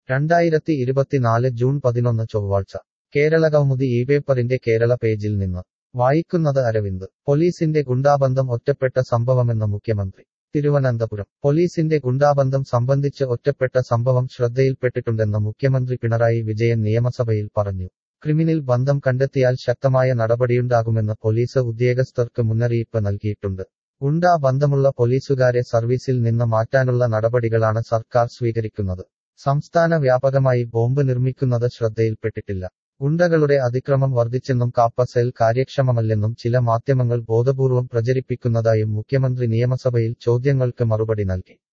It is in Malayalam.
രണ്ടായിരത്തി ഇരുപത്തിനാല് ജൂൺ പതിനൊന്ന് ചൊവ്വാഴ്ച കേരള കൗമുദി ഈ പേപ്പറിന്റെ കേരള പേജിൽ നിന്ന് വായിക്കുന്നത് അരവിന്ദ് പോലീസിന്റെ ഗുണ്ടാബന്ധം ഒറ്റപ്പെട്ട സംഭവമെന്ന് മുഖ്യമന്ത്രി തിരുവനന്തപുരം പോലീസിന്റെ ഗുണ്ടാബന്ധം സംബന്ധിച്ച് ഒറ്റപ്പെട്ട സംഭവം ശ്രദ്ധയിൽപ്പെട്ടിട്ടുണ്ടെന്ന് മുഖ്യമന്ത്രി പിണറായി വിജയൻ നിയമസഭയിൽ പറഞ്ഞു ക്രിമിനൽ ബന്ധം കണ്ടെത്തിയാൽ ശക്തമായ നടപടിയുണ്ടാകുമെന്ന് പോലീസ് ഉദ്യോഗസ്ഥർക്ക് മുന്നറിയിപ്പ് നൽകിയിട്ടുണ്ട് ഗുണ്ടാ ബന്ധമുള്ള പോലീസുകാരെ സർവീസിൽ നിന്ന് മാറ്റാനുള്ള നടപടികളാണ് സർക്കാർ സ്വീകരിക്കുന്നത് സംസ്ഥാന വ്യാപകമായി ബോംബ് നിർമ്മിക്കുന്നത് ശ്രദ്ധയിൽപ്പെട്ടിട്ടില്ല ഗുണ്ടകളുടെ അതിക്രമം വർദ്ധിച്ചെന്നും കാപ്പ സെൽ കാര്യക്ഷമമല്ലെന്നും ചില മാധ്യമങ്ങൾ ബോധപൂർവം പ്രചരിപ്പിക്കുന്നതായും മുഖ്യമന്ത്രി നിയമസഭയിൽ ചോദ്യങ്ങൾക്ക് മറുപടി നൽകി